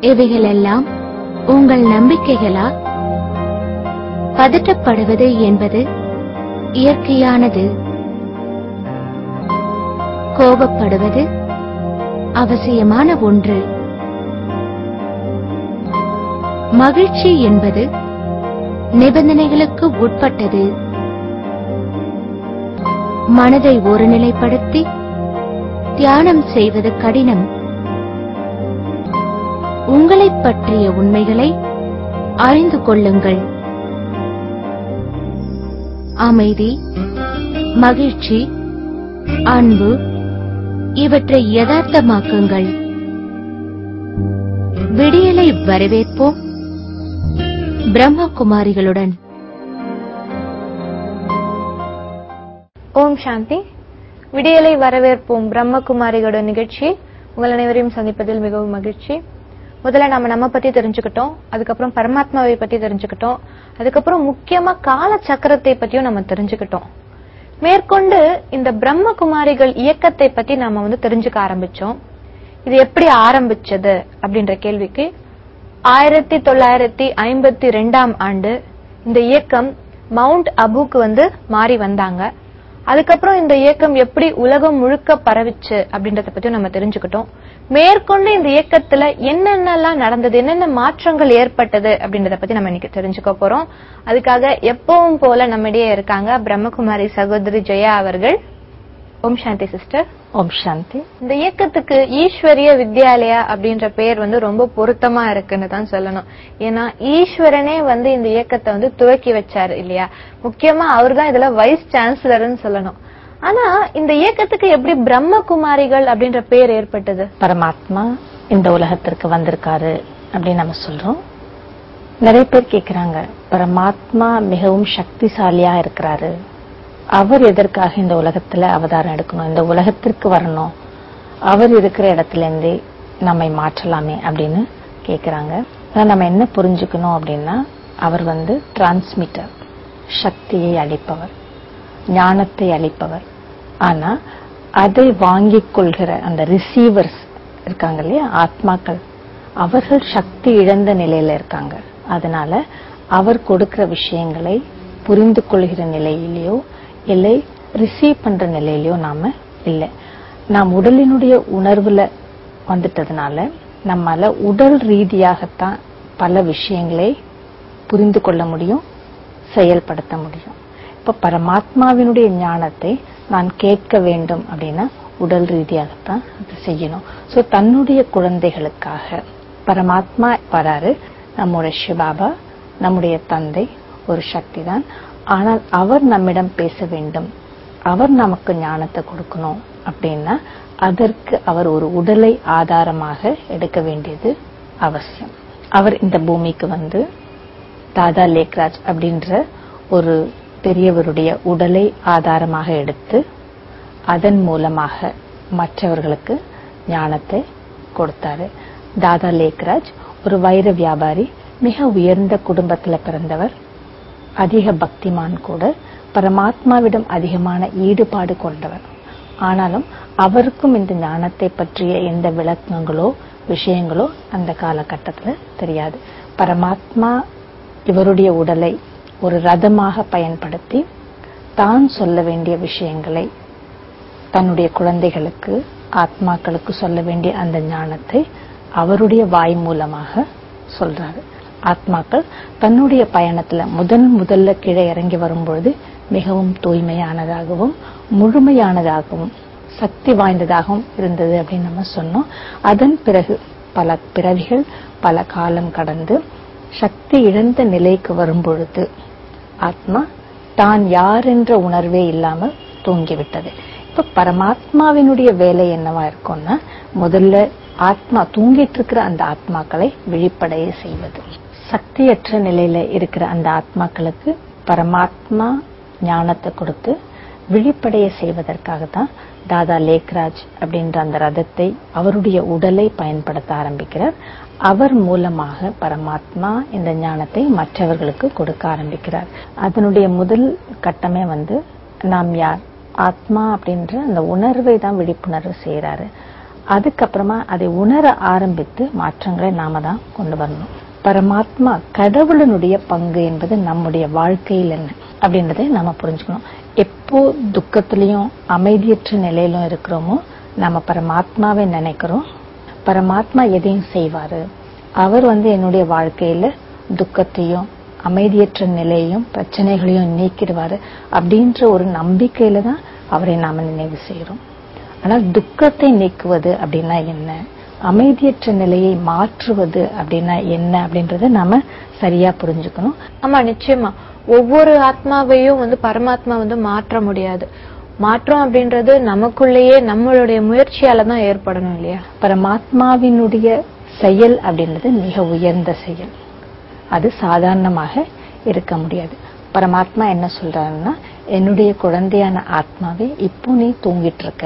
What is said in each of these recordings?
இவைகளெல்லாம் உங்கள் நம்பிக்கைகளா பதட்டப்படுவது என்பது இயற்கையானது கோபப்படுவது அவசியமான ஒன்று மகிழ்ச்சி என்பது நிபந்தனைகளுக்கு உட்பட்டது மனதை ஒருநிலைப்படுத்தி தியானம் செய்வது கடினம் உங்களைப் பற்றிய உண்மைகளை அறிந்து கொள்ளுங்கள் அமைதி மகிழ்ச்சி அன்பு இவற்றை யதார்த்தமாக்குங்கள் விடியலை வரவேற்போம் பிரம்மகுமாரிகளுடன் ஓம் சாந்தி விடியலை வரவேற்போம் பிரம்மகுமாரிகளோட நிகழ்ச்சி உங்கள் அனைவரையும் சந்திப்பதில் மிகவும் மகிழ்ச்சி முதல்ல நம்ம நம்ம பத்தி தெரிஞ்சுக்கிட்டோம் அதுக்கப்புறம் பரமாத்மாவை பத்தி தெரிஞ்சுக்கிட்டோம் அதுக்கப்புறம் முக்கியமா கால சக்கரத்தை பத்தியும் நம்ம தெரிஞ்சுக்கிட்டோம் மேற்கொண்டு இந்த பிரம்மகுமாரிகள் இயக்கத்தை பத்தி நாம வந்து தெரிஞ்சுக்க ஆரம்பிச்சோம் இது எப்படி ஆரம்பிச்சது அப்படின்ற கேள்விக்கு ஆயிரத்தி தொள்ளாயிரத்தி ஐம்பத்தி ரெண்டாம் ஆண்டு இந்த இயக்கம் மவுண்ட் அபுக்கு வந்து மாறி வந்தாங்க அதுக்கப்புறம் இந்த இயக்கம் எப்படி உலகம் முழுக்க பரவிச்சு அப்படின்றத பத்தி நம்ம தெரிஞ்சுக்கிட்டோம் மேற்கொண்டு இந்த இயக்கத்துல என்னென்னலாம் நடந்தது என்னென்ன மாற்றங்கள் ஏற்பட்டது அப்படின்றத பத்தி நம்ம இன்னைக்கு தெரிஞ்சுக்க போறோம் அதுக்காக எப்பவும் போல நம்மிடையே இருக்காங்க பிரம்மகுமாரி சகோதரி ஜெயா அவர்கள் ஓம் சாந்தி சிஸ்டர் ஓம் சாந்தி இந்த இயக்கத்துக்கு ஈஸ்வரிய வித்யாலயா அப்படின்ற பெயர் வந்து ரொம்ப பொருத்தமா இருக்குன்னு தான் சொல்லணும் ஏன்னா ஈஸ்வரனே வந்து இந்த இயக்கத்தை வந்து துவக்கி வச்சாரு இல்லையா முக்கியமா அவர் தான் இதுல வைஸ் சான்சலர்னு சொல்லணும் ஆனா இந்த இயக்கத்துக்கு எப்படி பிரம்மகுமாரிகள் அப்படின்ற பெயர் ஏற்பட்டது பரமாத்மா இந்த உலகத்திற்கு வந்திருக்காரு அப்படின்னு நம்ம சொல்றோம் நிறைய பேர் கேக்குறாங்க பரமாத்மா மிகவும் சக்திசாலியா இருக்கிறாரு அவர் எதற்காக இந்த உலகத்துல அவதாரம் எடுக்கணும் இந்த உலகத்திற்கு வரணும் அவர் இருக்கிற இடத்துல இருந்தே நம்மை மாற்றலாமே அப்படின்னு கேக்குறாங்க ஆனா நம்ம என்ன புரிஞ்சுக்கணும் அப்படின்னா அவர் வந்து டிரான்ஸ்மிட்டர் சக்தியை அளிப்பவர் ஞானத்தை அளிப்பவர் ஆனா அதை வாங்கிக் கொள்கிற அந்த ரிசீவர்ஸ் இருக்காங்க இல்லையா ஆத்மாக்கள் அவர்கள் சக்தி இழந்த நிலையில இருக்காங்க அதனால அவர் கொடுக்கிற விஷயங்களை புரிந்து கொள்கிற நிலையிலேயோ இல்லை ரிசீவ் பண்ற நிலையிலயோ நாம இல்லை நாம் உடலினுடைய உணர்வுல வந்துட்டதுனால நம்மால உடல் ரீதியாகத்தான் பல விஷயங்களை புரிந்து கொள்ள முடியும் செயல்படுத்த முடியும் இப்ப பரமாத்மாவினுடைய ஞானத்தை நான் கேட்க வேண்டும் அப்படின்னா உடல் ரீதியாகத்தான் அது செய்யணும் சோ தன்னுடைய குழந்தைகளுக்காக பரமாத்மா வராரு நம்முடைய சிவபாபா நம்முடைய தந்தை ஒரு சக்தி தான் ஆனால் அவர் நம்மிடம் பேச வேண்டும் அவர் நமக்கு ஞானத்தை கொடுக்கணும் அப்படின்னா அதற்கு அவர் ஒரு உடலை ஆதாரமாக எடுக்க வேண்டியது அவசியம் அவர் இந்த பூமிக்கு வந்து தாதா லேக்ராஜ் அப்படின்ற ஒரு பெரியவருடைய உடலை ஆதாரமாக எடுத்து அதன் மூலமாக மற்றவர்களுக்கு ஞானத்தை கொடுத்தாரு தாதா லேக்ராஜ் ஒரு வைர வியாபாரி மிக உயர்ந்த குடும்பத்துல பிறந்தவர் அதிக பக்திமான் கூட பரமாத்மாவிடம் அதிகமான ஈடுபாடு கொண்டவர் ஆனாலும் அவருக்கும் இந்த ஞானத்தை பற்றிய எந்த விளக்கங்களோ விஷயங்களோ அந்த காலகட்டத்துல தெரியாது பரமாத்மா இவருடைய உடலை ஒரு ரதமாக பயன்படுத்தி தான் சொல்ல வேண்டிய விஷயங்களை தன்னுடைய குழந்தைகளுக்கு ஆத்மாக்களுக்கு சொல்ல வேண்டிய அந்த ஞானத்தை அவருடைய வாய் மூலமாக சொல்றாரு ஆத்மாக்கள் தன்னுடைய பயணத்துல முதன் முதல்ல கீழே இறங்கி வரும்பொழுது மிகவும் தூய்மையானதாகவும் முழுமையானதாகவும் சக்தி வாய்ந்ததாகவும் இருந்தது அப்படின்னு நம்ம சொன்னோம் அதன் பிறகு பல பிறவிகள் பல காலம் கடந்து சக்தி இழந்த நிலைக்கு வரும்பொழுது ஆத்மா தான் யார் என்ற உணர்வே இல்லாமல் தூங்கிவிட்டது இப்ப பரமாத்மாவினுடைய வேலை என்னவா இருக்கும்னா முதல்ல ஆத்மா தூங்கிட்டு இருக்கிற அந்த ஆத்மாக்களை விழிப்படைய செய்வது சக்தியற்ற நிலையில இருக்கிற அந்த ஆத்மாக்களுக்கு பரமாத்மா ஞானத்தை கொடுத்து விழிப்படைய செய்வதற்காக தான் தாதா லேக்ராஜ் அப்படின்ற அந்த ரதத்தை அவருடைய உடலை பயன்படுத்த ஆரம்பிக்கிறார் அவர் மூலமாக பரமாத்மா இந்த ஞானத்தை மற்றவர்களுக்கு கொடுக்க ஆரம்பிக்கிறார் அதனுடைய முதல் கட்டமே வந்து நாம் யார் ஆத்மா அப்படின்ற அந்த உணர்வை தான் விழிப்புணர்வு செய்யறாரு அதுக்கப்புறமா அதை உணர ஆரம்பித்து மாற்றங்களை நாம தான் கொண்டு வரணும் பரமாத்மா கடவுளினுடைய பங்கு என்பது நம்முடைய வாழ்க்கையில் என்ன அப்படின்றதை நாம புரிஞ்சுக்கணும் எப்போ துக்கத்திலையும் அமைதியற்ற நிலையிலும் இருக்கிறோமோ நம்ம பரமாத்மாவை நினைக்கிறோம் பரமாத்மா எதையும் செய்வாரு அவர் வந்து என்னுடைய வாழ்க்கையில துக்கத்தையும் அமைதியற்ற நிலையையும் பிரச்சனைகளையும் நீக்கிடுவாரு அப்படின்ற ஒரு நம்பிக்கையில தான் அவரை நாம நினைவு செய்யறோம் ஆனால் துக்கத்தை நீக்குவது அப்படின்னா என்ன அமைதியற்ற நிலையை மாற்றுவது அப்படின்னா என்ன அப்படின்றத நாம சரியா புரிஞ்சுக்கணும் ஆமா நிச்சயமா ஒவ்வொரு ஆத்மாவையும் வந்து பரமாத்மா வந்து மாற்ற முடியாது மாற்றம் அப்படின்றது நமக்குள்ளேயே நம்மளுடைய முயற்சியால தான் ஏற்படணும் இல்லையா பரமாத்மாவினுடைய செயல் அப்படின்றது மிக உயர்ந்த செயல் அது சாதாரணமாக இருக்க முடியாது பரமாத்மா என்ன சொல்றாருன்னா என்னுடைய குழந்தையான ஆத்மாவே இப்போ நீ தூங்கிட்டு இருக்க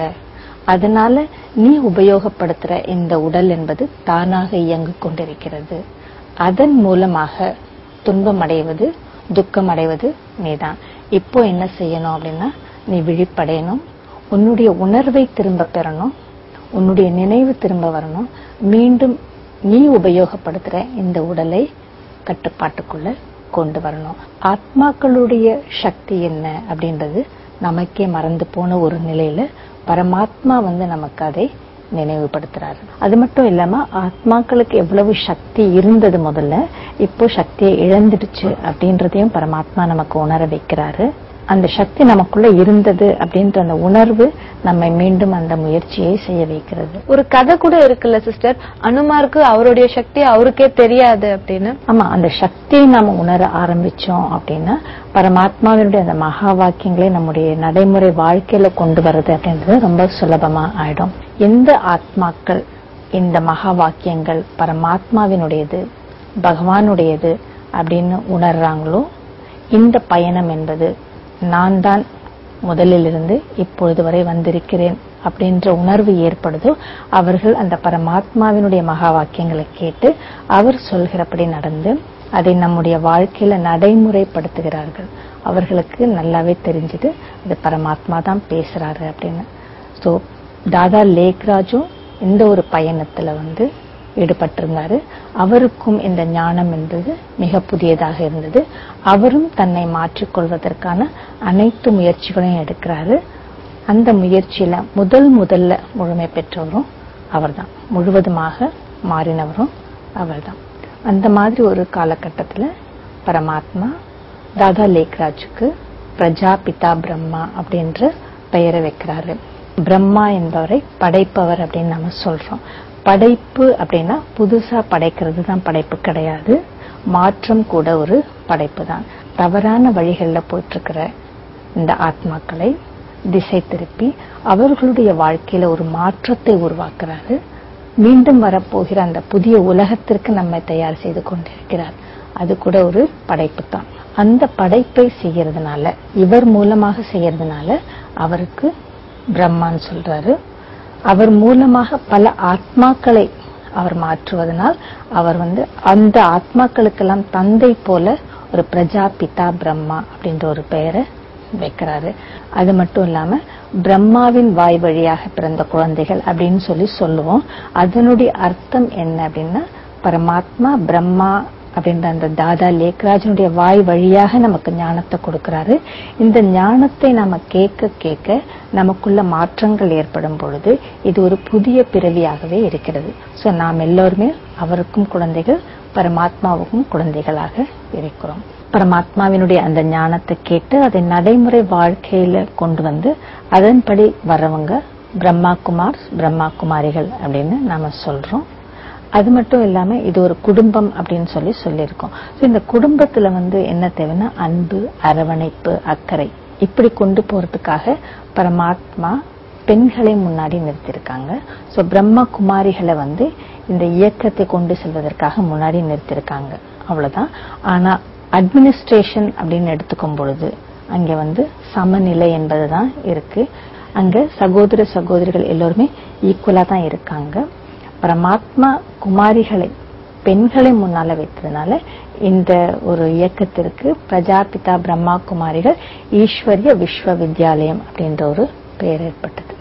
அதனால நீ உபயோகப்படுத்துற இந்த உடல் என்பது தானாக இயங்கிக் கொண்டிருக்கிறது அதன் மூலமாக துன்பம் அடைவது துக்கம் அடைவது நீதான் இப்போ என்ன செய்யணும் அப்படின்னா நீ விழிப்படையணும் உன்னுடைய உணர்வை திரும்ப பெறணும் உன்னுடைய நினைவு திரும்ப வரணும் மீண்டும் நீ உபயோகப்படுத்துற இந்த உடலை கட்டுப்பாட்டுக்குள்ள கொண்டு வரணும் ஆத்மாக்களுடைய சக்தி என்ன அப்படின்றது நமக்கே மறந்து போன ஒரு நிலையில பரமாத்மா வந்து நமக்கு அதை நினைவுபடுத்துறாரு அது மட்டும் இல்லாம ஆத்மாக்களுக்கு எவ்வளவு சக்தி இருந்தது முதல்ல இப்போ சக்தியை இழந்துடுச்சு அப்படின்றதையும் பரமாத்மா நமக்கு உணர வைக்கிறாரு அந்த சக்தி நமக்குள்ள இருந்தது அப்படின்ற அந்த உணர்வு நம்மை மீண்டும் அந்த முயற்சியை செய்ய வைக்கிறது ஒரு கதை கூட இருக்குல்ல சிஸ்டர் அனுமாருக்கு அவருடைய சக்தி அவருக்கே தெரியாது அப்படின்னு ஆமா அந்த சக்தியை நாம உணர ஆரம்பிச்சோம் அப்படின்னா பரமாத்மாவினுடைய அந்த மகா வாக்கியங்களை நம்முடைய நடைமுறை வாழ்க்கையில கொண்டு வர்றது அப்படின்றது ரொம்ப சுலபமா ஆயிடும் எந்த ஆத்மாக்கள் இந்த மகா வாக்கியங்கள் பரமாத்மாவினுடையது பகவானுடையது அப்படின்னு உணர்றாங்களோ இந்த பயணம் என்பது நான் தான் முதலிலிருந்து இப்பொழுது வரை வந்திருக்கிறேன் அப்படின்ற உணர்வு ஏற்படுதோ அவர்கள் அந்த பரமாத்மாவினுடைய மகா வாக்கியங்களை கேட்டு அவர் சொல்கிறபடி நடந்து அதை நம்முடைய வாழ்க்கையில நடைமுறைப்படுத்துகிறார்கள் அவர்களுக்கு நல்லாவே தெரிஞ்சது அது பரமாத்மா தான் பேசுறாரு அப்படின்னு சோ தாதா லேக்ராஜும் இந்த ஒரு பயணத்துல வந்து ஈடுபட்டிருந்தாரு அவருக்கும் இந்த ஞானம் என்பது மிக புதியதாக இருந்தது அவரும் தன்னை மாற்றிக்கொள்வதற்கான அனைத்து முயற்சிகளையும் எடுக்கிறாரு அந்த முயற்சியில முதல் முதல்ல முழுமை பெற்றவரும் அவர்தான் முழுவதுமாக மாறினவரும் அவர்தான் அந்த மாதிரி ஒரு காலகட்டத்துல பரமாத்மா தாதா லேக்ராஜுக்கு பிரஜாபிதா பிரம்மா அப்படின்ற பெயரை வைக்கிறாரு பிரம்மா என்பவரை படைப்பவர் அப்படின்னு நம்ம சொல்றோம் படைப்பு அப்படின்னா புதுசா படைக்கிறது தான் படைப்பு கிடையாது மாற்றம் கூட ஒரு படைப்பு தான் தவறான வழிகள்ல போயிட்டு இருக்கிற இந்த ஆத்மாக்களை திசை திருப்பி அவர்களுடைய வாழ்க்கையில ஒரு மாற்றத்தை உருவாக்குறாரு மீண்டும் வரப்போகிற அந்த புதிய உலகத்திற்கு நம்மை தயார் செய்து கொண்டிருக்கிறார் அது கூட ஒரு படைப்பு தான் அந்த படைப்பை செய்யறதுனால இவர் மூலமாக செய்யறதுனால அவருக்கு பிரம்மான்னு சொல்றாரு அவர் மூலமாக பல ஆத்மாக்களை அவர் மாற்றுவதனால் அவர் வந்து அந்த ஆத்மாக்களுக்கெல்லாம் தந்தை போல ஒரு பிரஜாபிதா பிரம்மா அப்படின்ற ஒரு பெயரை வைக்கிறாரு அது மட்டும் இல்லாம பிரம்மாவின் வாய் வழியாக பிறந்த குழந்தைகள் அப்படின்னு சொல்லி சொல்லுவோம் அதனுடைய அர்த்தம் என்ன அப்படின்னா பரமாத்மா பிரம்மா அப்படின்ற அந்த தாதா லேக்ராஜனுடைய வாய் வழியாக நமக்கு ஞானத்தை கொடுக்கிறாரு இந்த ஞானத்தை நாம கேட்க கேட்க நமக்குள்ள மாற்றங்கள் ஏற்படும் பொழுது இது ஒரு புதிய பிறவியாகவே இருக்கிறது சோ நாம் எல்லோருமே அவருக்கும் குழந்தைகள் பரமாத்மாவுக்கும் குழந்தைகளாக இருக்கிறோம் பரமாத்மாவினுடைய அந்த ஞானத்தை கேட்டு அதை நடைமுறை வாழ்க்கையில கொண்டு வந்து அதன்படி வர்றவங்க பிரம்மா குமார் பிரம்மா குமாரிகள் அப்படின்னு நாம சொல்றோம் அது மட்டும் இல்லாம இது ஒரு குடும்பம் அப்படின்னு சொல்லி சொல்லியிருக்கோம் So, இந்த குடும்பத்துல வந்து என்ன தேவைன்னா அன்பு அரவணைப்பு அக்கறை இப்படி கொண்டு போறதுக்காக பரமாத்மா பெண்களை முன்னாடி நிறுத்தியிருக்காங்க சோ பிரம்ம குமாரிகளை வந்து இந்த இயக்கத்தை கொண்டு செல்வதற்காக முன்னாடி நிறுத்தியிருக்காங்க அவ்வளவுதான் ஆனா அட்மினிஸ்ட்ரேஷன் அப்படின்னு எடுத்துக்கும் பொழுது அங்க வந்து சமநிலை என்பதுதான் இருக்கு அங்க சகோதர சகோதரிகள் எல்லோருமே ஈக்குவலா தான் இருக்காங்க பரமாத்மா குமாரிகளை பெண்களை முன்னால வைத்ததுனால இந்த ஒரு இயக்கத்திற்கு பிரஜாபிதா பிரம்மா குமாரிகள் ஈஸ்வரிய விஸ்வ வித்யாலயம் அப்படின்ற ஒரு பெயர் ஏற்பட்டது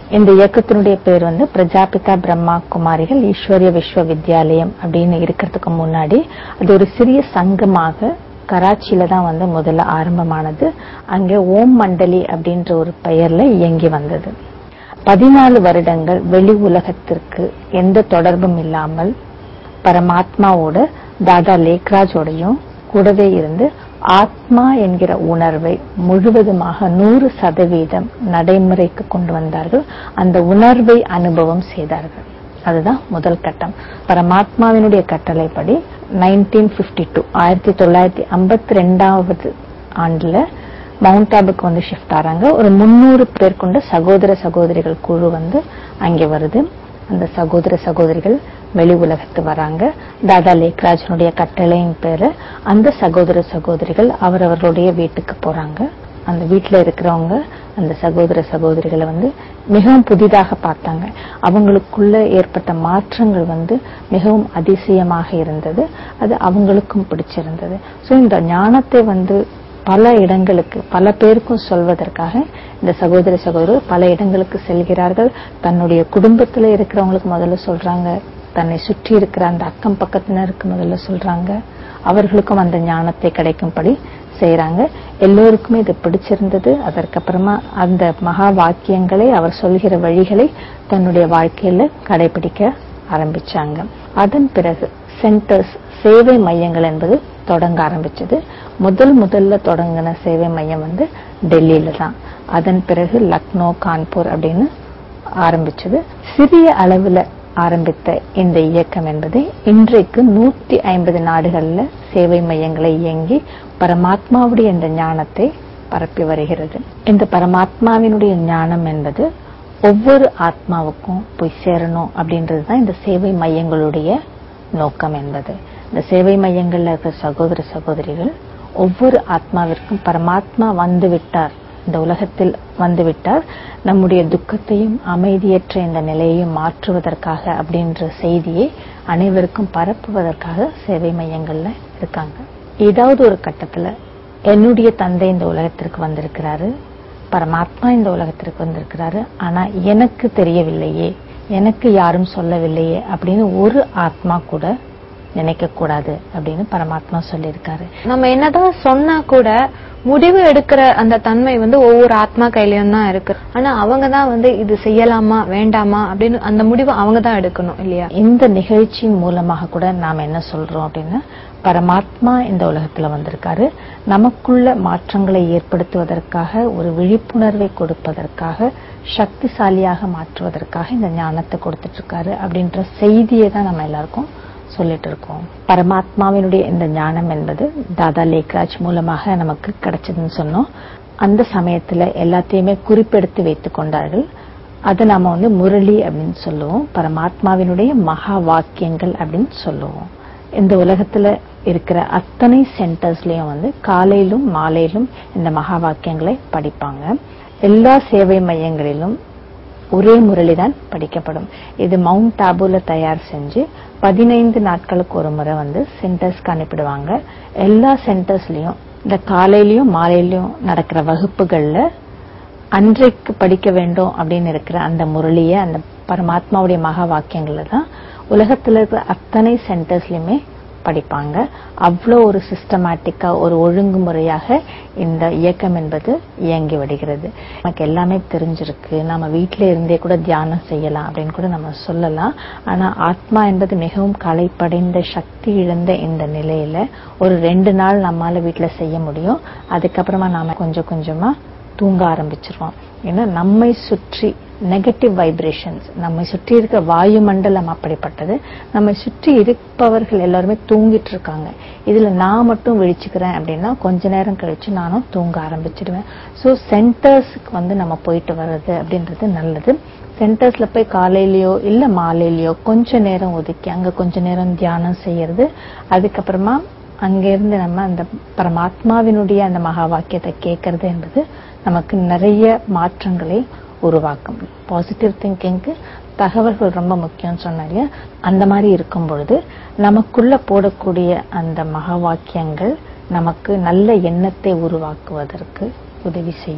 இந்த இயக்கத்தினுடைய பேர் வந்து பிரஜாபிதா பிரம்மா குமாரிகள் ஈஸ்வரிய விஸ்வ வித்யாலயம் அப்படின்னு இருக்கிறதுக்கு முன்னாடி அது ஒரு சிறிய சங்கமாக கராச்சியில தான் வந்து முதல்ல ஆரம்பமானது அங்கே ஓம் மண்டலி அப்படின்ற ஒரு பெயர்ல இயங்கி வந்தது பதினாலு வருடங்கள் வெளி உலகத்திற்கு எந்த தொடர்பும் இல்லாமல் பரமாத்மாவோட தாதா லேக்ராஜோடையும் கூடவே இருந்து ஆத்மா என்கிற உணர்வை முழுவதுமாக நூறு சதவீதம் நடைமுறைக்கு கொண்டு வந்தார்கள் அந்த உணர்வை அனுபவம் செய்தார்கள் அதுதான் முதல் கட்டம் பரமாத்மாவினுடைய கட்டளைப்படி நைன்டீன் பிப்டி டூ ஆயிரத்தி தொள்ளாயிரத்தி ஐம்பத்தி ரெண்டாவது ஆண்டுல மவுண்ட் ஆபுக்கு வந்து ஷிஃப்ட் ஆறாங்க ஒரு முன்னூறு பேர் கொண்ட சகோதர சகோதரிகள் குழு வந்து அங்கே வருது அந்த சகோதர சகோதரிகள் வெளி உலகத்து வராங்க தாதா லேக்ராஜனுடைய கட்டளையின் பேரு அந்த சகோதர சகோதரிகள் அவரவர்களுடைய வீட்டுக்கு போறாங்க அந்த வீட்டுல இருக்கிறவங்க அந்த சகோதர சகோதரிகளை வந்து மிகவும் புதிதாக பார்த்தாங்க அவங்களுக்குள்ள ஏற்பட்ட மாற்றங்கள் வந்து மிகவும் அதிசயமாக இருந்தது அது அவங்களுக்கும் பிடிச்சிருந்தது சோ இந்த ஞானத்தை வந்து பல இடங்களுக்கு பல பேருக்கும் சொல்வதற்காக இந்த சகோதர சகோதரர் பல இடங்களுக்கு செல்கிறார்கள் தன்னுடைய குடும்பத்துல இருக்கிறவங்களுக்கு முதல்ல சொல்றாங்க தன்னை சுற்றி இருக்கிற அந்த அக்கம் பக்கத்தினருக்கு முதல்ல சொல்றாங்க அவர்களுக்கும் அந்த ஞானத்தை கிடைக்கும்படி செய்யறாங்க எல்லோருக்குமே இது பிடிச்சிருந்தது அதற்கப்புறமா அந்த மகா வாக்கியங்களை அவர் சொல்கிற வழிகளை தன்னுடைய வாழ்க்கையில கடைபிடிக்க ஆரம்பிச்சாங்க அதன் பிறகு சென்டர்ஸ் சேவை மையங்கள் என்பது தொடங்க ஆரம்பிச்சது முதல் முதல்ல தொடங்கின சேவை மையம் வந்து டெல்லியில தான் அதன் பிறகு லக்னோ கான்பூர் அப்படின்னு ஆரம்பிச்சது சிறிய அளவுல ஆரம்பித்த இந்த இயக்கம் என்பது இன்றைக்கு நூத்தி ஐம்பது நாடுகள்ல சேவை மையங்களை இயங்கி பரமாத்மாவுடைய இந்த ஞானத்தை பரப்பி வருகிறது இந்த பரமாத்மாவினுடைய ஞானம் என்பது ஒவ்வொரு ஆத்மாவுக்கும் போய் சேரணும் அப்படின்றது தான் இந்த சேவை மையங்களுடைய நோக்கம் என்பது இந்த சேவை மையங்கள்ல இருக்கிற சகோதர சகோதரிகள் ஒவ்வொரு ஆத்மாவிற்கும் பரமாத்மா வந்து விட்டார் இந்த உலகத்தில் வந்துவிட்டார் நம்முடைய துக்கத்தையும் அமைதியற்ற இந்த நிலையையும் மாற்றுவதற்காக அப்படின்ற செய்தியை அனைவருக்கும் பரப்புவதற்காக சேவை மையங்கள்ல இருக்காங்க ஏதாவது ஒரு கட்டத்துல என்னுடைய தந்தை இந்த உலகத்திற்கு வந்திருக்கிறாரு பரமாத்மா இந்த உலகத்திற்கு வந்திருக்கிறாரு ஆனா எனக்கு தெரியவில்லையே எனக்கு யாரும் சொல்லவில்லையே அப்படின்னு ஒரு ஆத்மா கூட நினைக்க கூடாது அப்படின்னு பரமாத்மா சொல்லியிருக்காரு நம்ம என்னதான் சொன்னா கூட முடிவு எடுக்கிற அந்த தன்மை வந்து ஒவ்வொரு ஆத்மா கையிலயும் தான் இருக்கு ஆனா அவங்க தான் வந்து இது செய்யலாமா வேண்டாமா அப்படின்னு அந்த முடிவு அவங்க தான் எடுக்கணும் இல்லையா இந்த நிகழ்ச்சியின் மூலமாக கூட நாம் என்ன சொல்றோம் அப்படின்னா பரமாத்மா இந்த உலகத்துல வந்திருக்காரு நமக்குள்ள மாற்றங்களை ஏற்படுத்துவதற்காக ஒரு விழிப்புணர்வை கொடுப்பதற்காக சக்திசாலியாக மாற்றுவதற்காக இந்த ஞானத்தை கொடுத்துட்டு இருக்காரு அப்படின்ற செய்தியை தான் நம்ம எல்லாருக்கும் சொல்லிட்டு இருக்கோம் பரமாத்மாவினுடைய இந்த ஞானம் என்பது தாதா லேக்ராஜ் மூலமாக நமக்கு கிடைச்சதுன்னு சொன்னோம் அந்த சமயத்துல எல்லாத்தையுமே குறிப்பெடுத்து வைத்துக் கொண்டார்கள் அதை நாம வந்து முரளி அப்படின்னு சொல்லுவோம் பரமாத்மாவினுடைய மகா வாக்கியங்கள் அப்படின்னு சொல்லுவோம் இந்த உலகத்துல இருக்கிற அத்தனை சென்டர்ஸ்லயும் வந்து காலையிலும் மாலையிலும் இந்த மகா வாக்கியங்களை படிப்பாங்க எல்லா சேவை மையங்களிலும் ஒரே முரளிதான் படிக்கப்படும் இது மவுண்ட் டாபுல தயார் செஞ்சு பதினைந்து நாட்களுக்கு ஒரு முறை வந்து சென்டர்ஸ்க்கு அனுப்பிடுவாங்க எல்லா சென்டர்ஸ்லயும் இந்த காலையிலயும் மாலையிலயும் நடக்கிற வகுப்புகள்ல அன்றைக்கு படிக்க வேண்டும் அப்படின்னு இருக்கிற அந்த முரளிய அந்த பரமாத்மாவுடைய மகா வாக்கியங்கள்ல தான் உலகத்துல இருக்கிற அத்தனை சென்டர்ஸ்லயுமே படிப்பாங்க அவ்வளோ ஒரு சிஸ்டமேட்டிக்கா ஒரு ஒழுங்குமுறையாக இந்த இயக்கம் என்பது இயங்கி வருகிறது நமக்கு எல்லாமே தெரிஞ்சிருக்கு நம்ம வீட்டில இருந்தே கூட தியானம் செய்யலாம் அப்படின்னு கூட நம்ம சொல்லலாம் ஆனா ஆத்மா என்பது மிகவும் களைப்படைந்த சக்தி இழந்த இந்த நிலையில ஒரு ரெண்டு நாள் நம்மால வீட்டுல செய்ய முடியும் அதுக்கப்புறமா நாம கொஞ்சம் கொஞ்சமா தூங்க ஆரம்பிச்சிருவோம் ஏன்னா நம்மை சுற்றி நெகட்டிவ் வைப்ரேஷன்ஸ் நம்மை சுற்றி இருக்க வாயுமண்டலம் அப்படிப்பட்டது நம்மை சுற்றி இருப்பவர்கள் எல்லாருமே தூங்கிட்டு இருக்காங்க இதுல நான் மட்டும் விழிச்சுக்கிறேன் அப்படின்னா கொஞ்ச நேரம் கழிச்சு நானும் தூங்க ஆரம்பிச்சிடுவேன் ஸோ சென்டர்ஸ்க்கு வந்து நம்ம போயிட்டு வர்றது அப்படின்றது நல்லது சென்டர்ஸ்ல போய் காலையிலயோ இல்ல மாலையிலயோ கொஞ்ச நேரம் ஒதுக்கி அங்க கொஞ்ச நேரம் தியானம் செய்யறது அதுக்கப்புறமா அங்கிருந்து நம்ம அந்த பரமாத்மாவினுடைய அந்த மகா வாக்கியத்தை கேட்கறது என்பது நமக்கு நிறைய மாற்றங்களை உருவாக்கும் பாசிட்டிவ் திங்கிங்க்கு தகவல்கள் ரொம்ப முக்கியம் சொன்னேன் இல்லையா அந்த மாதிரி இருக்கும் பொழுது நமக்குள்ள போடக்கூடிய அந்த மகா வாக்கியங்கள் நமக்கு நல்ல எண்ணத்தை உருவாக்குவதற்கு உதவி செய்யும்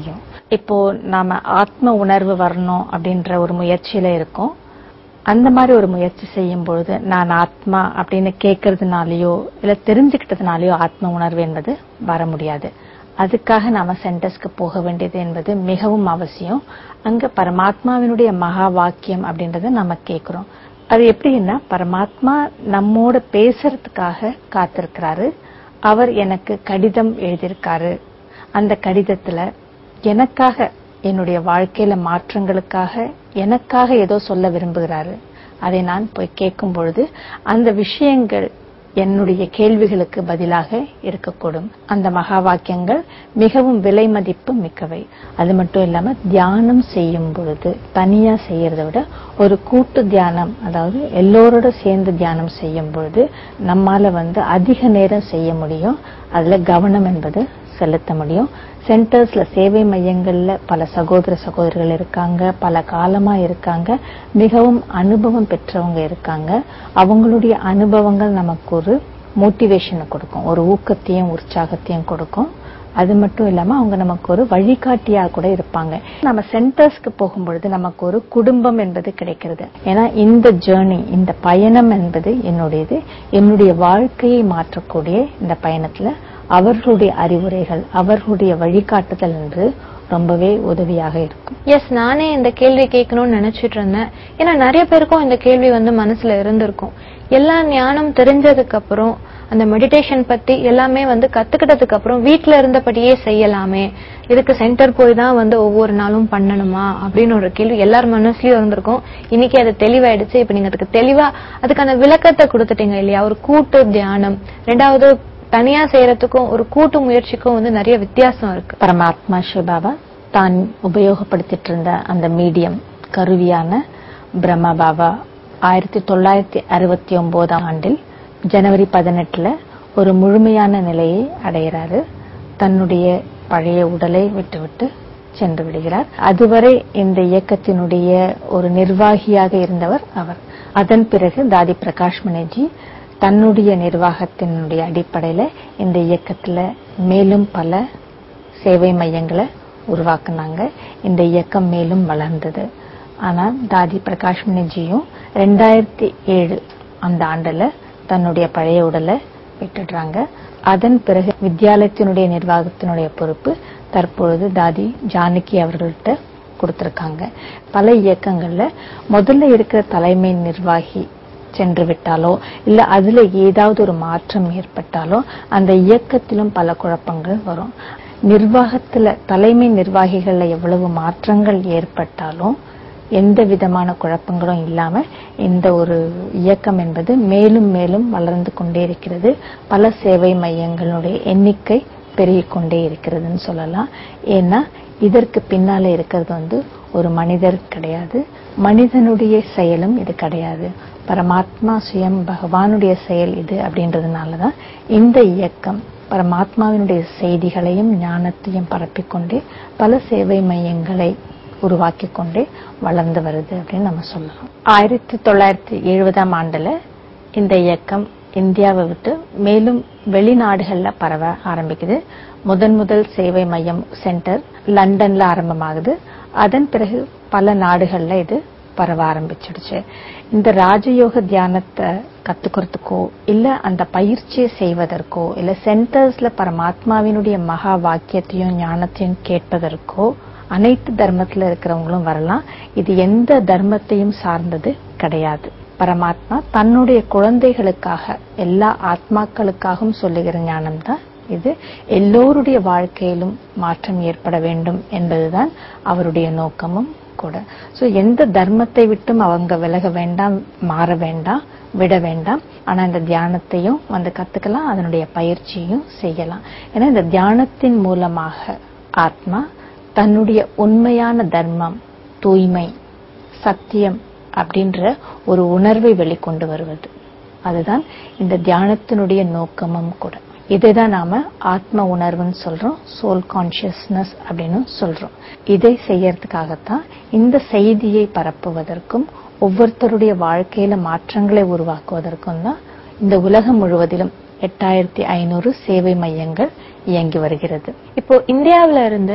இப்போ நாம ஆத்ம உணர்வு வரணும் அப்படின்ற ஒரு முயற்சியில இருக்கோம் அந்த மாதிரி ஒரு முயற்சி செய்யும் பொழுது நான் ஆத்மா அப்படின்னு கேட்கறதுனாலயோ இல்ல தெரிஞ்சுக்கிட்டதுனாலயோ ஆத்ம உணர்வு என்பது வர முடியாது அதுக்காக நாம சென்டர்ஸ்க்கு போக வேண்டியது என்பது மிகவும் அவசியம் அங்க பரமாத்மாவினுடைய மகா வாக்கியம் அப்படின்றத நாம கேட்கிறோம் அது எப்படின்னா பரமாத்மா நம்மோட பேசுறதுக்காக காத்திருக்கிறாரு அவர் எனக்கு கடிதம் எழுதியிருக்காரு அந்த கடிதத்துல எனக்காக என்னுடைய வாழ்க்கையில மாற்றங்களுக்காக எனக்காக ஏதோ சொல்ல விரும்புகிறாரு அதை நான் போய் கேட்கும் பொழுது அந்த விஷயங்கள் என்னுடைய கேள்விகளுக்கு பதிலாக இருக்கக்கூடும் அந்த மகா வாக்கியங்கள் மிகவும் விலை மதிப்பு மிக்கவை அது மட்டும் இல்லாம தியானம் செய்யும் பொழுது தனியா செய்யறதை விட ஒரு கூட்டு தியானம் அதாவது எல்லோரோட சேர்ந்து தியானம் செய்யும் பொழுது நம்மால வந்து அதிக நேரம் செய்ய முடியும் அதுல கவனம் என்பது செலுத்த முடியும் சென்டர்ஸ்ல சேவை மையங்கள்ல பல சகோதர சகோதரிகள் இருக்காங்க பல காலமா இருக்காங்க மிகவும் அனுபவம் பெற்றவங்க இருக்காங்க அவங்களுடைய அனுபவங்கள் நமக்கு ஒரு மோட்டிவேஷனை கொடுக்கும் ஒரு ஊக்கத்தையும் உற்சாகத்தையும் கொடுக்கும் அது மட்டும் இல்லாம அவங்க நமக்கு ஒரு வழிகாட்டியா கூட இருப்பாங்க நம்ம சென்டர்ஸ்க்கு போகும்பொழுது நமக்கு ஒரு குடும்பம் என்பது கிடைக்கிறது ஏன்னா இந்த ஜேர்னி இந்த பயணம் என்பது என்னுடையது என்னுடைய வாழ்க்கையை மாற்றக்கூடிய இந்த பயணத்துல அவர்களுடைய அறிவுரைகள் அவர்களுடைய வழிகாட்டுதல் என்று ரொம்பவே உதவியாக இருக்கும் எஸ் நானே இந்த கேள்வி கேட்கணும்னு நினைச்சிட்டு இருந்தேன் ஏன்னா நிறைய பேருக்கும் இந்த கேள்வி வந்து மனசுல இருந்திருக்கும் எல்லா ஞானம் தெரிஞ்சதுக்கு அப்புறம் அந்த மெடிடேஷன் பத்தி எல்லாமே வந்து கத்துக்கிட்டதுக்கு அப்புறம் வீட்ல இருந்தபடியே செய்யலாமே இதுக்கு சென்டர் போய் தான் வந்து ஒவ்வொரு நாளும் பண்ணணுமா அப்படின்னு ஒரு கேள்வி எல்லார் மனசுலயும் இருந்திருக்கும் இன்னைக்கு அது தெளிவாயிடுச்சு இப்ப நீங்க அதுக்கு தெளிவா அதுக்கான விளக்கத்தை கொடுத்துட்டீங்க இல்லையா ஒரு கூட்டு தியானம் ரெண்டாவது தனியா செய்யறதுக்கும் ஒரு கூட்டு முயற்சிக்கும் வந்து நிறைய வித்தியாசம் இருக்கு பரமாத்மா சிவபாபா தான் உபயோகப்படுத்திட்டு இருந்த அந்த மீடியம் கருவியான பிரம்ம பாபா ஆயிரத்தி தொள்ளாயிரத்தி அறுபத்தி ஒன்பதாம் ஆண்டில் ஜனவரி பதினெட்டுல ஒரு முழுமையான நிலையை அடைகிறாரு தன்னுடைய பழைய உடலை விட்டுவிட்டு சென்று விடுகிறார் அதுவரை இந்த இயக்கத்தினுடைய ஒரு நிர்வாகியாக இருந்தவர் அவர் அதன் பிறகு தாதி பிரகாஷ் மணிஜி தன்னுடைய நிர்வாகத்தினுடைய அடிப்படையில இந்த இயக்கத்துல மேலும் பல சேவை மையங்களை உருவாக்குனாங்க இந்த இயக்கம் மேலும் வளர்ந்தது ஆனா தாதி பிரகாஷ் மணிஜியும் ரெண்டாயிரத்தி ஏழு அந்த ஆண்டுல தன்னுடைய பழைய உடலை விட்டுடுறாங்க அதன் பிறகு வித்யாலயத்தினுடைய நிர்வாகத்தினுடைய பொறுப்பு தற்பொழுது தாதி ஜானகி அவர்கள்ட்ட கொடுத்திருக்காங்க பல இயக்கங்கள்ல முதல்ல இருக்கிற தலைமை நிர்வாகி சென்று விட்டாலோ இல்ல அதுல ஏதாவது ஒரு மாற்றம் ஏற்பட்டாலோ அந்த இயக்கத்திலும் பல குழப்பங்கள் வரும் நிர்வாகத்துல தலைமை நிர்வாகிகள்ல எவ்வளவு மாற்றங்கள் ஏற்பட்டாலும் எந்த விதமான குழப்பங்களும் இல்லாம இந்த ஒரு இயக்கம் என்பது மேலும் மேலும் வளர்ந்து கொண்டே இருக்கிறது பல சேவை மையங்களுடைய எண்ணிக்கை பெருகிக் கொண்டே இருக்கிறதுன்னு சொல்லலாம் ஏன்னா இதற்கு பின்னால இருக்கிறது வந்து ஒரு மனிதர் கிடையாது மனிதனுடைய செயலும் இது கிடையாது பரமாத்மா சுயம் பகவானுடைய செயல் இது அப்படின்றதுனாலதான் இந்த இயக்கம் பரமாத்மாவினுடைய செய்திகளையும் ஞானத்தையும் பரப்பிக்கொண்டே பல சேவை மையங்களை உருவாக்கி கொண்டே வளர்ந்து வருது அப்படின்னு நம்ம சொல்லலாம் ஆயிரத்தி தொள்ளாயிரத்தி எழுபதாம் ஆண்டுல இந்த இயக்கம் இந்தியாவை விட்டு மேலும் வெளிநாடுகள்ல பரவ ஆரம்பிக்குது முதன் முதல் சேவை மையம் சென்டர் லண்டன்ல ஆரம்பமாகுது அதன் பிறகு பல நாடுகள்ல இது பரவ ஆரம்பிச்சிடுச்சு இந்த ராஜயோக தியானத்தை கத்துக்கிறதுக்கோ இல்ல அந்த பயிற்சியை செய்வதற்கோ இல்ல சென்டர்ஸ்ல பரமாத்மாவினுடைய மகா வாக்கியத்தையும் ஞானத்தையும் கேட்பதற்கோ அனைத்து தர்மத்துல இருக்கிறவங்களும் வரலாம் இது எந்த தர்மத்தையும் சார்ந்தது கிடையாது பரமாத்மா தன்னுடைய குழந்தைகளுக்காக எல்லா ஆத்மாக்களுக்காகவும் சொல்லுகிற ஞானம் தான் இது எல்லோருடைய வாழ்க்கையிலும் மாற்றம் ஏற்பட வேண்டும் என்பதுதான் அவருடைய நோக்கமும் கூட சோ எந்த தர்மத்தை விட்டும் அவங்க விலக வேண்டாம் மாற வேண்டாம் விட வேண்டாம் ஆனா இந்த தியானத்தையும் வந்து கத்துக்கலாம் அதனுடைய பயிற்சியும் செய்யலாம் ஏன்னா இந்த தியானத்தின் மூலமாக ஆத்மா தன்னுடைய உண்மையான தர்மம் தூய்மை சத்தியம் அப்படின்ற ஒரு உணர்வை வெளிக்கொண்டு வருவது அதுதான் இந்த தியானத்தினுடைய நோக்கமும் கூட இதைதான் நாம ஆத்ம உணர்வுன்னு சொல்றோம் சோல் கான்சியஸ்னஸ் அப்படின்னு சொல்றோம் இதை செய்யறதுக்காகத்தான் இந்த செய்தியை பரப்புவதற்கும் ஒவ்வொருத்தருடைய வாழ்க்கையில மாற்றங்களை உருவாக்குவதற்கும் தான் இந்த உலகம் முழுவதிலும் எட்டாயிரத்தி ஐநூறு சேவை மையங்கள் இயங்கி வருகிறது இப்போ இந்தியாவுல இருந்து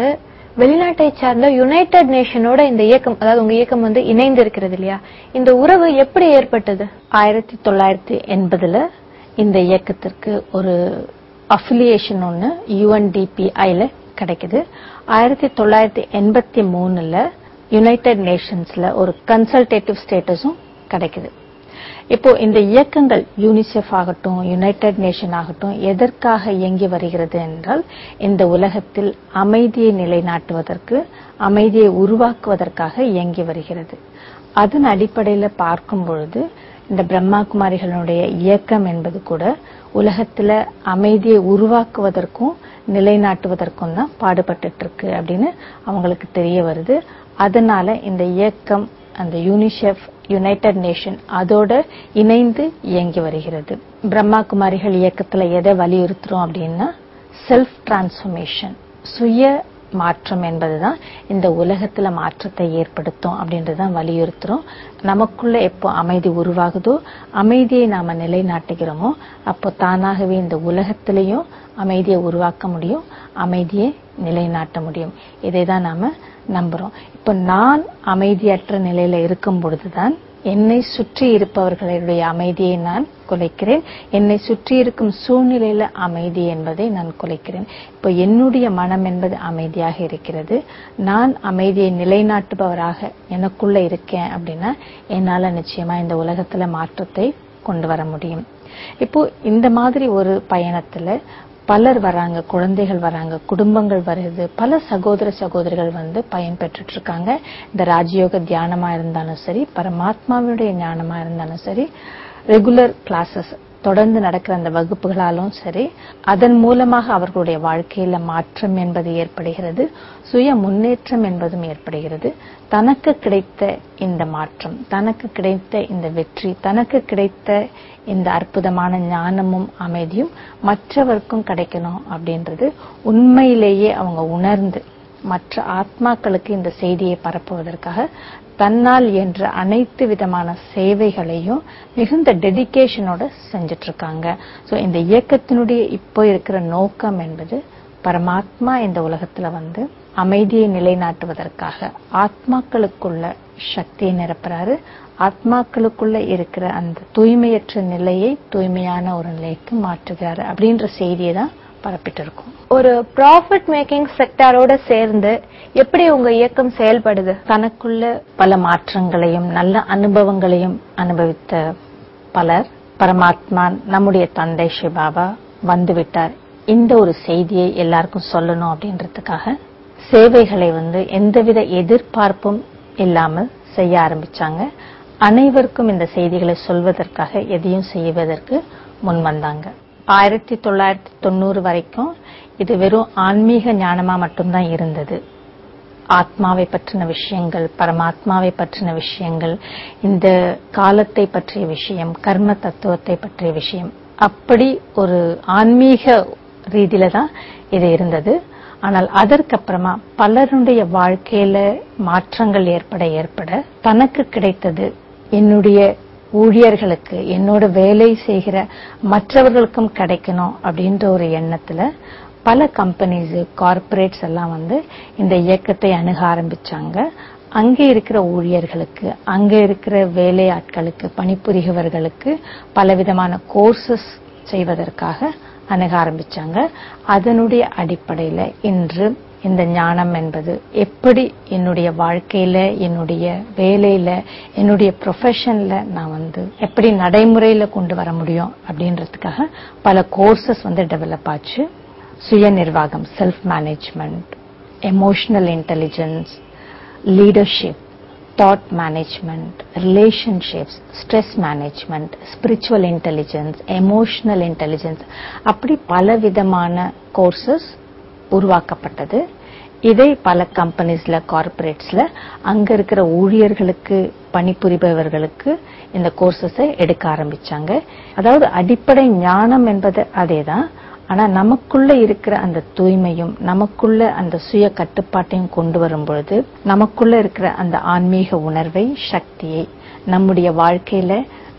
வெளிநாட்டை சார்ந்த யுனைடெட் நேஷனோட இந்த இயக்கம் அதாவது உங்க இயக்கம் வந்து இணைந்து இருக்கிறது இல்லையா இந்த உறவு எப்படி ஏற்பட்டது ஆயிரத்தி தொள்ளாயிரத்தி எண்பதுல இந்த இயக்கத்திற்கு ஒரு அஃபிலியேஷன் ஒன்று யுஎன்டிபிஐல கிடைக்குது ஆயிரத்தி தொள்ளாயிரத்தி எண்பத்தி மூணுல யுனைடெட் நேஷன்ஸ்ல ஒரு கன்சல்டேட்டிவ் ஸ்டேட்டஸும் கிடைக்குது இப்போ இந்த இயக்கங்கள் யூனிசெஃப் ஆகட்டும் யுனைடெட் நேஷன் ஆகட்டும் எதற்காக இயங்கி வருகிறது என்றால் இந்த உலகத்தில் அமைதியை நிலைநாட்டுவதற்கு அமைதியை உருவாக்குவதற்காக இயங்கி வருகிறது அதன் அடிப்படையில பார்க்கும் பொழுது இந்த பிரம்மா குமாரிகளுடைய இயக்கம் என்பது கூட உலகத்துல அமைதியை உருவாக்குவதற்கும் நிலைநாட்டுவதற்கும் தான் பாடுபட்டுட்டு இருக்கு அப்படின்னு அவங்களுக்கு தெரிய வருது அதனால இந்த இயக்கம் அந்த யூனிசெஃப் யுனைடெட் நேஷன் அதோட இணைந்து இயங்கி வருகிறது பிரம்மா குமாரிகள் இயக்கத்துல எதை வலியுறுத்துறோம் அப்படின்னா செல்ஃப் டிரான்ஸ்ஃபர்மேஷன் சுய மாற்றம் என்பதுதான் இந்த உலகத்துல மாற்றத்தை ஏற்படுத்தும் அப்படின்றதான் வலியுறுத்துறோம் நமக்குள்ள எப்போ அமைதி உருவாகுதோ அமைதியை நாம நிலைநாட்டுகிறோமோ அப்போ தானாகவே இந்த உலகத்திலையும் அமைதியை உருவாக்க முடியும் அமைதியை நிலைநாட்ட முடியும் இதை தான் நாம நம்புறோம் இப்போ நான் அமைதியற்ற நிலையில இருக்கும் பொழுதுதான் என்னை சுற்றி இருப்பவர்களுடைய அமைதியை நான் குலைக்கிறேன் என்னை சுற்றி இருக்கும் சூழ்நிலையில அமைதி என்பதை நான் குலைக்கிறேன் இப்போ என்னுடைய மனம் என்பது அமைதியாக இருக்கிறது நான் அமைதியை நிலைநாட்டுபவராக எனக்குள்ள இருக்கேன் அப்படின்னா என்னால நிச்சயமா இந்த உலகத்துல மாற்றத்தை கொண்டு வர முடியும் இப்போ இந்த மாதிரி ஒரு பயணத்துல பலர் வராங்க குழந்தைகள் வராங்க குடும்பங்கள் வருது பல சகோதர சகோதரிகள் வந்து பயன் பெற்றுட்டு இருக்காங்க இந்த ராஜயோக தியானமா இருந்தாலும் சரி பரமாத்மாவுடைய ஞானமா இருந்தாலும் சரி ரெகுலர் கிளாஸஸ் தொடர்ந்து நடக்கிற அந்த வகுப்புகளாலும் சரி அதன் மூலமாக அவர்களுடைய வாழ்க்கையில மாற்றம் என்பது ஏற்படுகிறது சுய முன்னேற்றம் என்பதும் ஏற்படுகிறது தனக்கு கிடைத்த இந்த மாற்றம் தனக்கு கிடைத்த இந்த வெற்றி தனக்கு கிடைத்த இந்த அற்புதமான ஞானமும் அமைதியும் மற்றவருக்கும் கிடைக்கணும் அப்படின்றது உண்மையிலேயே அவங்க உணர்ந்து மற்ற ஆத்மாக்களுக்கு இந்த செய்தியை பரப்புவதற்காக தன்னால் என்ற அனைத்து விதமான சேவைகளையும் மிகுந்த டெடிகேஷனோட செஞ்சுட்டு இருக்காங்க சோ இந்த இயக்கத்தினுடைய இப்போ இருக்கிற நோக்கம் என்பது பரமாத்மா இந்த உலகத்துல வந்து அமைதியை நிலைநாட்டுவதற்காக ஆத்மாக்களுக்குள்ள சக்தியை நிரப்புறாரு ஆத்மாக்களுக்குள்ள இருக்கிற அந்த தூய்மையற்ற நிலையை தூய்மையான ஒரு நிலைக்கு மாற்றுகிறாரு அப்படின்ற செய்தியை தான் பரப்பிட்டு இருக்கோம் ஒரு ப்ராஃபிட் மேக்கிங் செக்டாரோட சேர்ந்து எப்படி உங்க இயக்கம் செயல்படுது தனக்குள்ள பல மாற்றங்களையும் நல்ல அனுபவங்களையும் அனுபவித்த பலர் பரமாத்மா நம்முடைய தந்தை சிவபாபா வந்துவிட்டார் இந்த ஒரு செய்தியை எல்லாருக்கும் சொல்லணும் அப்படின்றதுக்காக சேவைகளை வந்து எந்தவித எதிர்பார்ப்பும் இல்லாமல் செய்ய ஆரம்பிச்சாங்க அனைவருக்கும் இந்த செய்திகளை சொல்வதற்காக எதையும் செய்வதற்கு முன் வந்தாங்க ஆயிரத்தி தொள்ளாயிரத்தி தொண்ணூறு வரைக்கும் இது வெறும் ஆன்மீக ஞானமா மட்டும்தான் இருந்தது ஆத்மாவை பற்றின விஷயங்கள் பரமாத்மாவை பற்றின விஷயங்கள் இந்த காலத்தை பற்றிய விஷயம் கர்ம தத்துவத்தை பற்றிய விஷயம் அப்படி ஒரு ஆன்மீக ரீதியில தான் இது இருந்தது ஆனால் அதற்கப்புறமா பலருடைய வாழ்க்கையில மாற்றங்கள் ஏற்பட ஏற்பட தனக்கு கிடைத்தது என்னுடைய ஊழியர்களுக்கு என்னோட வேலை செய்கிற மற்றவர்களுக்கும் கிடைக்கணும் அப்படின்ற ஒரு எண்ணத்துல பல கம்பெனிஸ் கார்ப்பரேட்ஸ் எல்லாம் வந்து இந்த இயக்கத்தை அணுக ஆரம்பிச்சாங்க அங்கே இருக்கிற ஊழியர்களுக்கு அங்க இருக்கிற வேலையாட்களுக்கு பணிபுரிகிறவர்களுக்கு பலவிதமான கோர்சஸ் செய்வதற்காக அணுக ஆரம்பிச்சாங்க அதனுடைய அடிப்படையில இன்று இந்த ஞானம் என்பது எப்படி என்னுடைய வாழ்க்கையில என்னுடைய வேலையில என்னுடைய ப்ரொஃபஷன்ல நான் வந்து எப்படி நடைமுறையில கொண்டு வர முடியும் அப்படின்றதுக்காக பல கோர்சஸ் வந்து டெவலப் ஆச்சு சுய நிர்வாகம் self management emotional intelligence leadership thought management relationships stress management spiritual intelligence emotional intelligence அப்படி பல விதமான கோர்சஸ் உருவாக்கப்பட்டது இதை பல கம்பெனிஸ்ல கார்ப்பரேட்ஸ்ல அங்க இருக்கிற ஊழியர்களுக்கு பணிபுரிபவர்களுக்கு இந்த கோர்சஸை எடுக்க ஆரம்பிச்சாங்க அதாவது அடிப்படை ஞானம் என்பது அதேதான் ஆனா நமக்குள்ள இருக்கிற அந்த தூய்மையும் நமக்குள்ள அந்த சுய கட்டுப்பாட்டையும் கொண்டு வரும் பொழுது நமக்குள்ள இருக்கிற அந்த ஆன்மீக உணர்வை சக்தியை நம்முடைய வாழ்க்கையில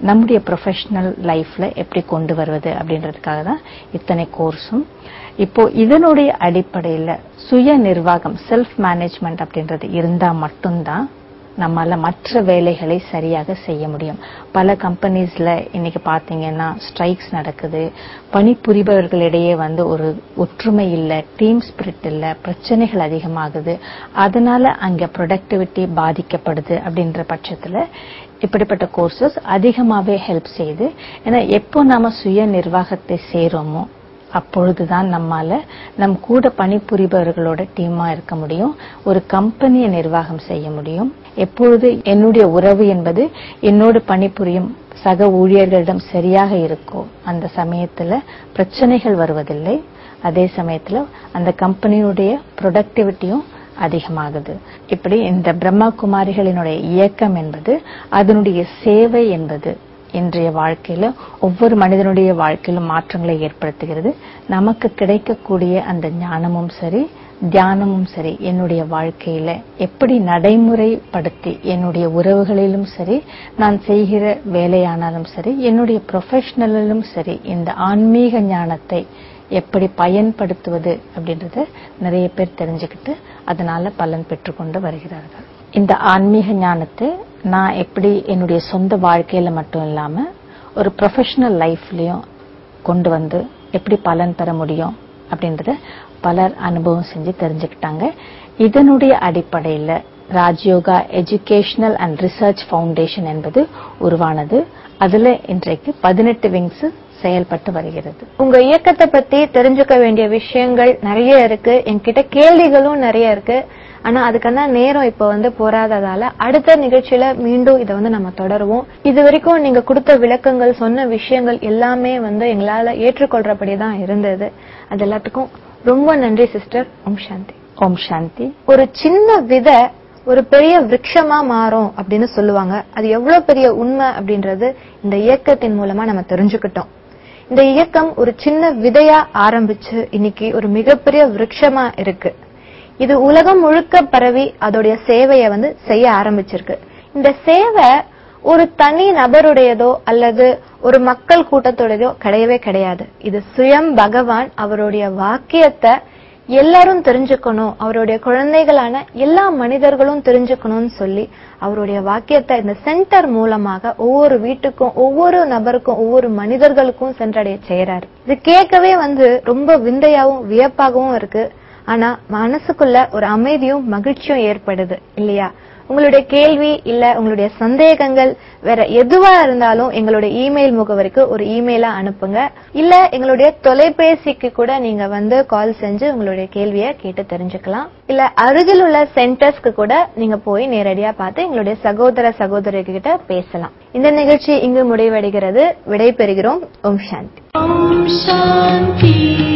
நம்முடைய ப்ரொஃபஷனல் லைஃப்ல எப்படி கொண்டு வருவது அப்படின்றதுக்காக தான் இத்தனை கோர்ஸும் இப்போ இதனுடைய அடிப்படையில சுய நிர்வாகம் செல்ஃப் மேனேஜ்மெண்ட் அப்படின்றது இருந்தா மட்டும்தான் நம்மால மற்ற வேலைகளை சரியாக செய்ய முடியும் பல கம்பெனிஸ்ல இன்னைக்கு பாத்தீங்கன்னா ஸ்ட்ரைக்ஸ் நடக்குது பணிபுரிபவர்களிடையே வந்து ஒரு ஒற்றுமை இல்ல டீம் ஸ்பிரிட் இல்ல பிரச்சனைகள் அதிகமாகுது அதனால அங்க ப்ரொடக்டிவிட்டி பாதிக்கப்படுது அப்படின்ற பட்சத்துல இப்படிப்பட்ட கோர்சஸ் அதிகமாவே ஹெல்ப் செய்யுது ஏன்னா எப்போ நாம சுய நிர்வாகத்தை சேரோமோ அப்பொழுதுதான் நம்மால நம் கூட பணிபுரிபவர்களோட டீமா இருக்க முடியும் ஒரு கம்பெனியை நிர்வாகம் செய்ய முடியும் எப்பொழுது என்னுடைய உறவு என்பது என்னோடு பணிபுரியும் சக ஊழியர்களிடம் சரியாக இருக்கோ அந்த சமயத்துல பிரச்சனைகள் வருவதில்லை அதே சமயத்துல அந்த கம்பெனியுடைய ப்ரொடக்டிவிட்டியும் அதிகமாகுது இப்படி இந்த பிரம்மா குமாரிகளினுடைய இயக்கம் என்பது அதனுடைய சேவை என்பது இன்றைய வாழ்க்கையில ஒவ்வொரு மனிதனுடைய வாழ்க்கையிலும் மாற்றங்களை ஏற்படுத்துகிறது நமக்கு கிடைக்கக்கூடிய அந்த ஞானமும் சரி தியானமும் சரி என்னுடைய வாழ்க்கையில எப்படி நடைமுறைப்படுத்தி என்னுடைய உறவுகளிலும் சரி நான் செய்கிற வேலையானாலும் சரி என்னுடைய ப்ரொஃபஷனலிலும் சரி இந்த ஆன்மீக ஞானத்தை எப்படி பயன்படுத்துவது அப்படின்றத நிறைய பேர் தெரிஞ்சுக்கிட்டு அதனால பலன் பெற்றுக்கொண்டு வருகிறார்கள் இந்த ஆன்மீக ஞானத்தை நான் எப்படி என்னுடைய சொந்த வாழ்க்கையில மட்டும் இல்லாம ஒரு ப்ரொஃபஷனல் லைஃப்லயும் கொண்டு வந்து எப்படி பலன் பெற முடியும் அப்படின்றத பலர் அனுபவம் செஞ்சு தெரிஞ்சுக்கிட்டாங்க இதனுடைய அடிப்படையில Rajayoga educational and research foundation என்பது உருவானது அதுல இன்றைக்கு பதினெட்டு விங்ஸ் செயல்பட்டு வருகிறது உங்க இயக்கத்தை பத்தி தெரிஞ்சுக்க வேண்டிய விஷயங்கள் நிறைய இருக்கு என்கிட்ட கேள்விகளும் நிறைய இருக்கு ஆனா அதுக்கான நேரம் இப்ப வந்து போராததால அடுத்த நிகழ்ச்சியில மீண்டும் இதை வந்து நம்ம தொடருவோம் இது வரைக்கும் நீங்க கொடுத்த விளக்கங்கள் சொன்ன விஷயங்கள் எல்லாமே வந்து எங்களால ஏற்றுக்கொள்றபடிதான் இருந்தது அது எல்லாத்துக்கும் ரொம்ப நன்றி சிஸ்டர் ஓம் சாந்தி ஓம் சாந்தி ஒரு சின்ன விதை ஒரு பெரிய விருட்சமா மாறும் அப்படின்னு சொல்லுவாங்க அது எவ்வளவு பெரிய உண்மை அப்படின்றது இந்த இயக்கத்தின் மூலமா நம்ம தெரிஞ்சுக்கிட்டோம் இந்த இயக்கம் ஒரு சின்ன விதையா ஆரம்பிச்சு இன்னைக்கு ஒரு மிகப்பெரிய விருட்சமா இருக்கு இது உலகம் முழுக்க பரவி அதோடைய சேவையை வந்து செய்ய ஆரம்பிச்சிருக்கு இந்த சேவை ஒரு தனி நபருடையதோ அல்லது ஒரு மக்கள் கூட்டத்தோடையதோ கிடையவே கிடையாது இது சுயம் பகவான் அவருடைய வாக்கியத்தை எல்லாரும் தெரிஞ்சுக்கணும் அவருடைய குழந்தைகளான எல்லா மனிதர்களும் தெரிஞ்சுக்கணும்னு சொல்லி அவருடைய வாக்கியத்தை இந்த சென்டர் மூலமாக ஒவ்வொரு வீட்டுக்கும் ஒவ்வொரு நபருக்கும் ஒவ்வொரு மனிதர்களுக்கும் சென்றடைய செய்யறாரு இது கேட்கவே வந்து ரொம்ப விந்தையாவும் வியப்பாகவும் இருக்கு ஆனா மனசுக்குள்ள ஒரு அமைதியும் மகிழ்ச்சியும் ஏற்படுது இல்லையா உங்களுடைய கேள்வி இல்ல உங்களுடைய சந்தேகங்கள் வேற எதுவா இருந்தாலும் எங்களுடைய இமெயில் முகவரிக்கு ஒரு இமெயிலா அனுப்புங்க இல்ல எங்களுடைய தொலைபேசிக்கு கூட நீங்க வந்து கால் செஞ்சு உங்களுடைய கேள்வியை கேட்டு தெரிஞ்சுக்கலாம் இல்ல அருகில் உள்ள சென்டர்ஸ்க்கு கூட நீங்க போய் நேரடியா பார்த்து எங்களுடைய சகோதர சகோதரிகள் கிட்ட பேசலாம் இந்த நிகழ்ச்சி இங்கு முடிவடைகிறது விடை பெறுகிறோம் ஓம் சாந்தி Om Shanti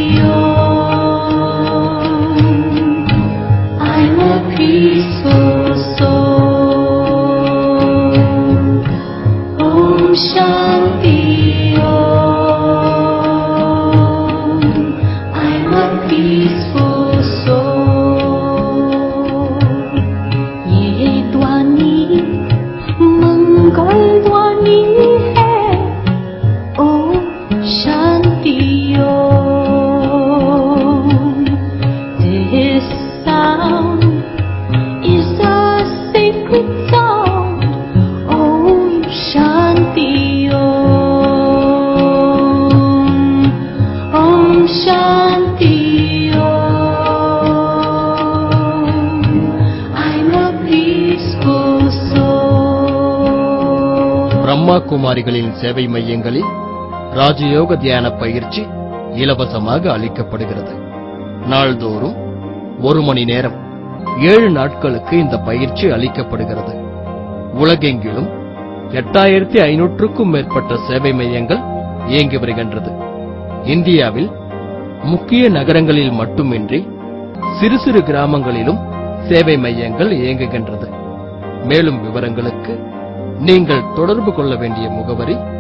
Om. I'm a peaceful soul. Om Shanti Om. I'm a peaceful soul. ये ध्वनि मंगल ध्वनि है ओम शांति ओम This sound is a sacred sound Om Shanti Om Om Shanti Om I'm a peaceful soul Brahma குமாரிகளின் சேவை மையங்களில் ராஜயோக தியான பயிற்சி இலவசமாக அளிக்கப்படுகிறது நாள்தோறும் ஒரு மணி நேரம் ஏழு நாட்களுக்கு இந்த பயிற்சி அளிக்கப்படுகிறது உலகெங்கிலும் எட்டாயிரத்தி ஐநூற்றுக்கும் மேற்பட்ட சேவை மையங்கள் இயங்கி வருகின்றது இந்தியாவில் முக்கிய நகரங்களில் மட்டுமின்றி சிறு சிறு கிராமங்களிலும் சேவை மையங்கள் இயங்குகின்றது மேலும் விவரங்களுக்கு நீங்கள் தொடர்பு கொள்ள வேண்டிய முகவரி